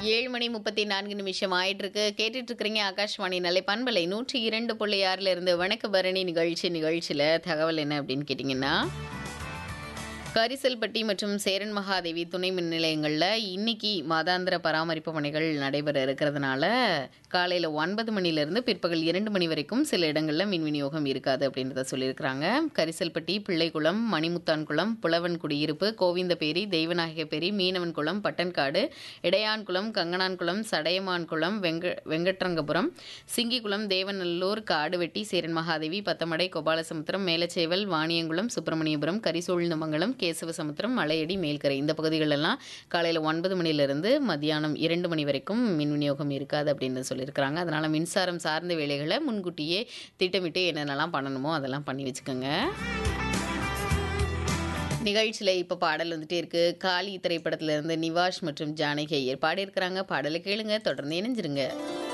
ஏழு மணி முப்பத்தி நான்கு நிமிஷம் ஆயிட்டு இருக்கு கேட்டுட்டு இருக்கிறீங்க ஆகாஷ்வாணி நிலை பண்பலை நூற்றி இரண்டு புள்ளி ஆறுல இருந்து வணக்க பரணி நிகழ்ச்சி நிகழ்ச்சியில தகவல் என்ன அப்படின்னு கேட்டிங்கன்னா கரிசல்பட்டி மற்றும் சேரன் மகாதேவி துணை மின் நிலையங்களில் இன்னைக்கு மாதாந்திர பராமரிப்பு பணிகள் நடைபெற இருக்கிறதுனால காலையில் ஒன்பது மணிலேருந்து பிற்பகல் இரண்டு மணி வரைக்கும் சில இடங்களில் மின் விநியோகம் இருக்காது அப்படின்றத சொல்லியிருக்கிறாங்க கரிசல்பட்டி பிள்ளைக்குளம் மணிமுத்தான்குளம் புலவன் குடியிருப்பு கோவிந்தபேரி தெய்வநாயகப்பேரி மீனவன்குளம் பட்டன்காடு இடையான்குளம் கங்கனான்குளம் சடையமான்குளம் வெங்க வெங்கட்ரங்கபுரம் சிங்கிக்குளம் தேவநல்லூர் காடுவெட்டி சேரன் மகாதேவி பத்தமடை கோபாலசமுத்திரம் மேலச்சேவல் வாணியங்குளம் சுப்பிரமணியபுரம் கரிசூழ்ந்தமங்கலம் கேசவசமுத்திரம் மலையடி மேல்கரை இந்த பகுதிகளெல்லாம் காலையில் ஒன்பது மணிலிருந்து மத்தியானம் இரண்டு மணி வரைக்கும் மின் விநியோகம் இருக்காது அப்படின்னு சொல்லியிருக்கிறாங்க அதனால் மின்சாரம் சார்ந்த வேலைகளை முன்கூட்டியே திட்டமிட்டு என்னென்னலாம் பண்ணணுமோ அதெல்லாம் பண்ணி வச்சுக்கோங்க நிகழ்ச்சியில் இப்போ பாடல் வந்துட்டே இருக்கு காளி திரைப்படத்துல இருந்து நிவாஷ் மற்றும் ஜானகி ஐயர் பாடியிருக்கிறாங்க பாடலை கேளுங்க தொடர்ந்து இணைஞ்சிருங்க